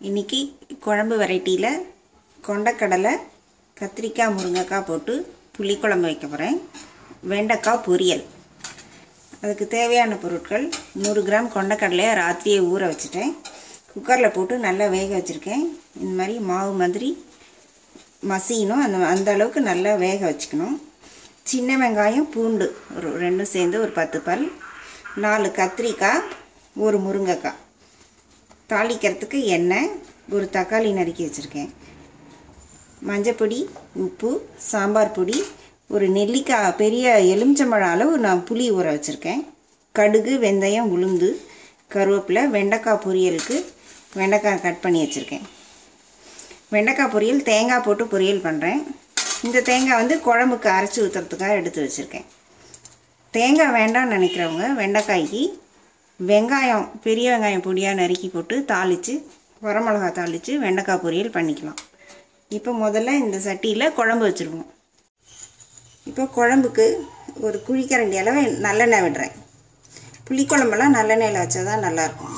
இன்றைக்கி குழம்பு வெரைட்டியில் கொண்டக்கடலை கத்திரிக்காய் முருங்கைக்காய் போட்டு புளிக்குழம்பு வைக்க போகிறேன் வெண்டைக்காய் பொரியல் அதுக்கு தேவையான பொருட்கள் நூறு கிராம் கொண்டக்கடலையை ராத்திரியே ஊற வச்சுட்டேன் குக்கரில் போட்டு நல்லா வேக வச்சுருக்கேன் இந்த மாதிரி மாவு மாதிரி மசியணும் அந்த அந்த அளவுக்கு நல்லா வேக வச்சுக்கணும் சின்ன வெங்காயம் பூண்டு ஒரு ரெண்டும் சேர்ந்து ஒரு பத்து பல் நாலு கத்திரிக்காய் ஒரு முருங்கைக்காய் தாளிக்கிறதுக்கு எண்ணெய் ஒரு தக்காளி நறுக்கி வச்சுருக்கேன் மஞ்சப்பொடி உப்பு சாம்பார் பொடி ஒரு நெல்லிக்காய் பெரிய எலுமிச்சம்பழம் அளவு நான் புளி ஊற வச்சுருக்கேன் கடுகு வெந்தயம் உளுந்து கருவேப்பிலை வெண்டைக்காய் பொரியலுக்கு வெண்டைக்காய் கட் பண்ணி வச்சுருக்கேன் வெண்டைக்காய் பொரியல் தேங்காய் போட்டு பொரியல் பண்ணுறேன் இந்த தேங்காய் வந்து குழம்புக்கு அரைச்சி ஊற்றுறதுக்காக எடுத்து வச்சுருக்கேன் தேங்காய் வேண்டாம்னு நினைக்கிறவங்க வெண்டைக்காய்க்கு வெங்காயம் பெரிய வெங்காயம் பொடியாக நறுக்கி போட்டு தாளித்து வரமிளகா தாளித்து வெண்டைக்காய் பொரியல் பண்ணிக்கலாம் இப்போ முதல்ல இந்த சட்டியில் குழம்பு வச்சுருவோம் இப்போ குழம்புக்கு ஒரு குழிக்கரண்டி அளவு நல்லெண்ணெய் விடுறேன் புளிக்குழம்பெல்லாம் நல்லெண்ணெயில் வச்சா தான் நல்லாயிருக்கும்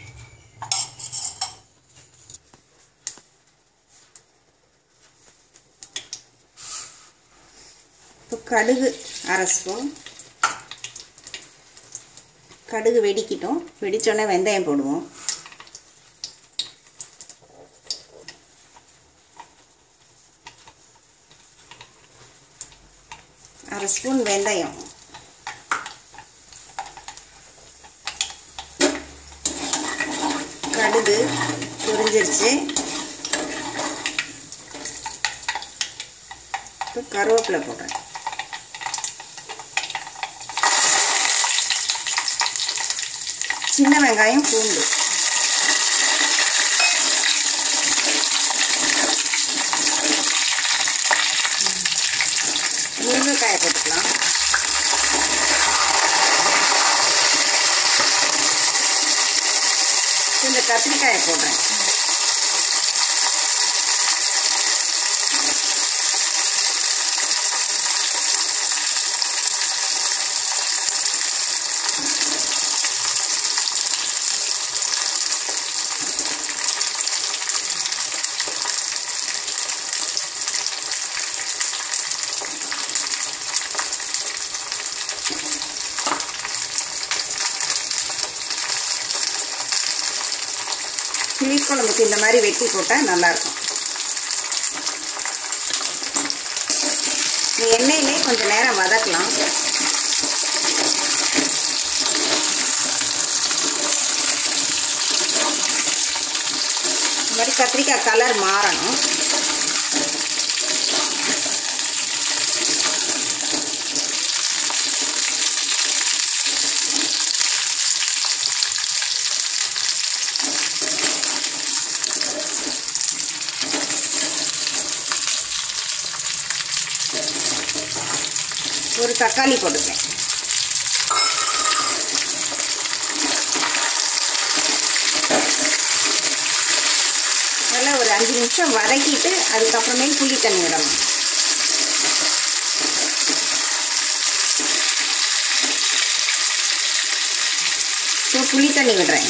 இப்போ கடுகு அரை ஸ்பூன் கடுகு வெடிக்கிட்டோம் வெடித்தோடனே வெந்தயம் போடுவோம் அரை ஸ்பூன் வெந்தயம் கடுகு பொரிஞ்சிருச்சு இப்போ கருவேப்பிலை போடுறேன் சின்ன வெங்காயம் பூண்டு முருங்கைக்காயை போட்டுக்கலாம் இந்த கத்திரிக்காயை போடுறேன் புளிக்குழம்புக்கு இந்த மாதிரி வெட்டி போட்டால் நல்லாயிருக்கும் இந்த எண்ணெயிலே கொஞ்சம் நேரம் வதக்கலாம் இந்த மாதிரி கத்திரிக்காய் கலர் மாறணும் ஒரு தக்காளி போட்டுப்பேன் நல்லா ஒரு அஞ்சு நிமிஷம் வதக்கிட்டு அதுக்கப்புறமே புளி தண்ணி விடணும் இப்போ புளி தண்ணி விடுறேன்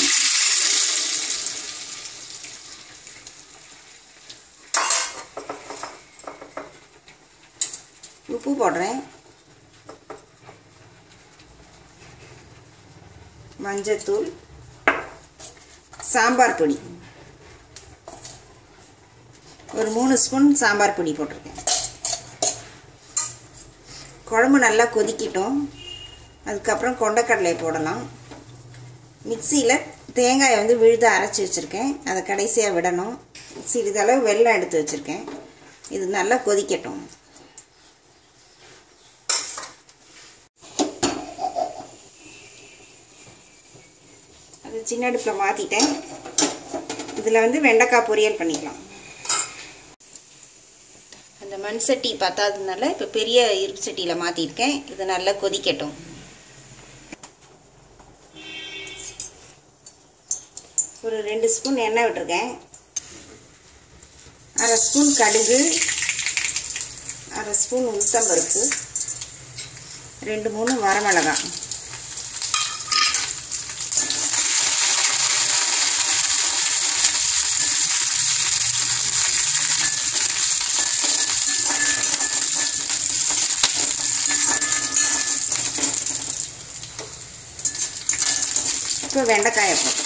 உப்பு போடுறேன் மஞ்சத்தூள் சாம்பார் பொடி ஒரு மூணு ஸ்பூன் சாம்பார் பொடி போட்டிருக்கேன் குழம்பு நல்லா கொதிக்கிட்டோம் அதுக்கப்புறம் கொண்டக்கடலை போடலாம் மிக்சியில் தேங்காயை வந்து விழுத அரைச்சி வச்சுருக்கேன் அதை கடைசியாக விடணும் சிறிதளவு வெல்லம் எடுத்து வச்சுருக்கேன் இது நல்லா கொதிக்கட்டும் அது சின்ன அடுப்பில் மாற்றிட்டேன் இதில் வந்து வெண்டைக்காய் பொரியல் பண்ணிக்கலாம் அந்த மண் சட்டி பத்தாததுனால இப்போ பெரிய இருப்பு சட்டியில் மாற்றிருக்கேன் இது நல்லா கொதிக்கட்டும் ஒரு ரெண்டு ஸ்பூன் எண்ணெய் விட்டுருக்கேன் அரை ஸ்பூன் கடுகு அரை ஸ்பூன் உளுத்தம்பருப்பு ரெண்டு மூணு வரமிளகாய் இப்போ வெண்டைக்காயை போட்டு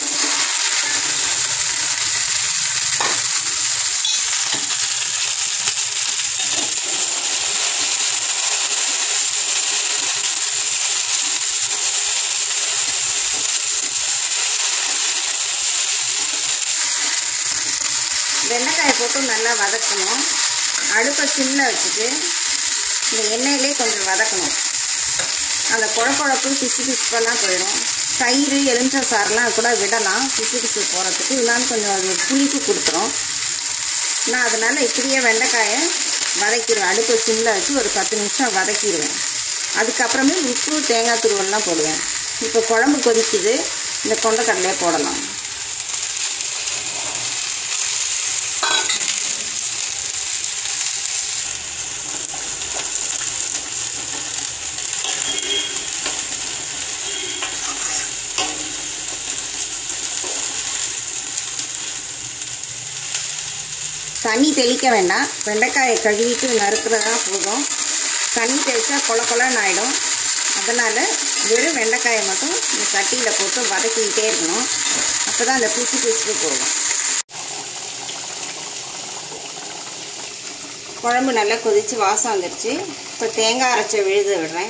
வெண்டைக்காயை போட்டு நல்லா வதக்கணும் அடுப்பை சிம்மில் வச்சுட்டு இந்த எண்ணெயிலே கொஞ்சம் வதக்கணும் அந்த குழக்குழப்பு பிசு பிசுப்பெல்லாம் போயிடும் தயிர் எலுமிச்சை சாரெலாம் கூட விடலாம் பிசு பிசு போகிறதுக்கு இருந்தாலும் கொஞ்சம் அது புளிப்பு கொடுத்துரும் நான் அதனால் இப்படியே வெண்டைக்காயை வதக்கிடுவேன் அடுப்பை சிம்மில் வச்சு ஒரு பத்து நிமிஷம் வதக்கிடுவேன் அதுக்கப்புறமே உப்பு தேங்காய் துருவெல்லாம் போடுவேன் இப்போ குழம்பு கொதிக்குது இந்த கொண்டக்கடலையை போடலாம் தண்ணி தெளிக்க வேண்டாம் வெண்டைக்காயை கழுவிட்டு நறுக்கிறதா போதும் தண்ணி தெளித்தா கொல கொலன்னு ஆகிடும் அதனால் வெறும் வெண்டைக்காயை மட்டும் இந்த சட்டியில் போட்டு வதக்கிக்கிட்டே இருக்கணும் அப்போ தான் அந்த பிசு பிசுப்பு போகும் குழம்பு நல்லா கொதித்து வாசம் வந்துடுச்சு இப்போ தேங்காய் அரைச்ச விழுத விடுறேன்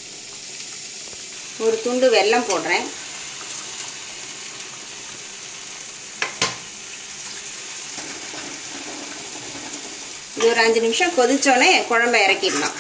ஒரு துண்டு வெல்லம் போடுறேன் இது ஒரு அஞ்சு நிமிஷம் கொதிச்சோடனே குழம்ப இறக்கிடலாம்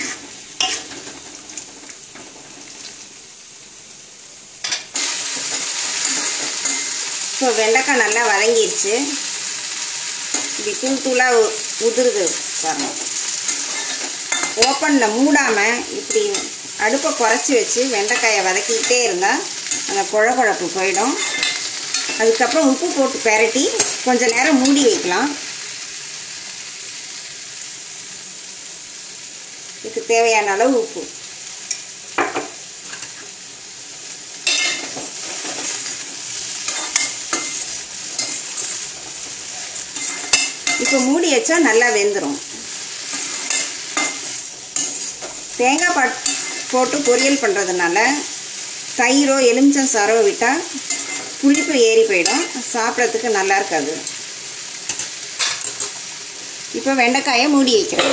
இப்போ வெண்டைக்காய் நல்லா வதங்கிடுச்சு இப்படி தூள் தூளாக உதிருது பாருங்க ஓப்பனில் மூடாமல் இப்படி அடுப்பை குறைச்சி வச்சு வெண்டைக்காயை வதக்கிக்கிட்டே இருந்தால் அந்த குழ குழப்பு போயிடும் அதுக்கப்புறம் உப்பு போட்டு பெரட்டி கொஞ்சம் நேரம் மூடி வைக்கலாம் இதுக்கு தேவையான அளவு உப்பு இப்போ மூடி வச்சா நல்லா வெந்துடும் தேங்காய் பாட் போட்டு பொரியல் பண்ணுறதுனால தயிரோ எலுமிச்சம் சாரோ விட்டால் புளிப்பு ஏறி போயிடும் சாப்பிட்றதுக்கு நல்லா இருக்காது இப்போ வெண்டைக்காயை மூடி வைக்கிறேன்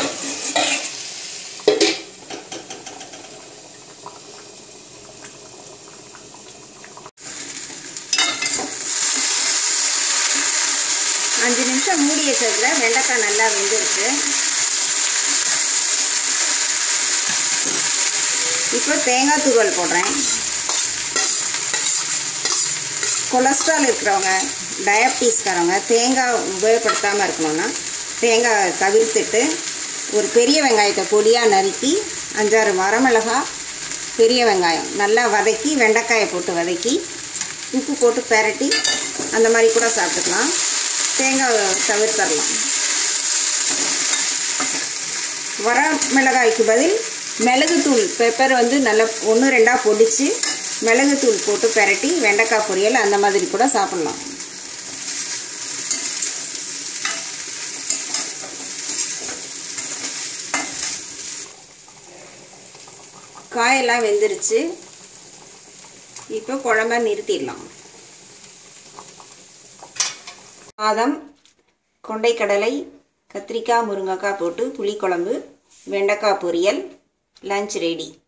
அஞ்சு நிமிஷம் மூடி வச்சதுல வெண்டைக்காய் நல்லா வெந்துருக்கு இப்போ தேங்காய் துருவல் போடுறேன் கொலஸ்ட்ரால் இருக்கிறவங்க டயபிட்டிஸ்காரவங்க தேங்காய் உபயோகப்படுத்தாமல் இருக்கணும்னா தேங்காய் தவிர்த்துட்டு ஒரு பெரிய வெங்காயத்தை பொடியாக நறுக்கி அஞ்சாறு வரமிளகா பெரிய வெங்காயம் நல்லா வதக்கி வெண்டைக்காயை போட்டு வதக்கி உப்பு போட்டு பெரட்டி அந்த மாதிரி கூட சாப்பிட்டுக்கலாம் தேங்காய் தவிர்த்தரலாம் வர மிளகாய்க்கு பதில் மிளகுத்தூள் பெப்பர் வந்து நல்லா ஒன்று ரெண்டாக பொடிச்சு மிளகுத்தூள் போட்டு பெரட்டி வெண்டைக்காய் பொரியல் அந்த மாதிரி கூட சாப்பிட்லாம் காயெல்லாம் வெந்துருச்சு இப்போ குழம்ப நிறுத்திடலாம் சாதம் கொண்டைக்கடலை கத்திரிக்காய் முருங்கைக்காய் போட்டு புளிக்குழம்பு வெண்டைக்காய் பொரியல் லஞ்ச் ரெடி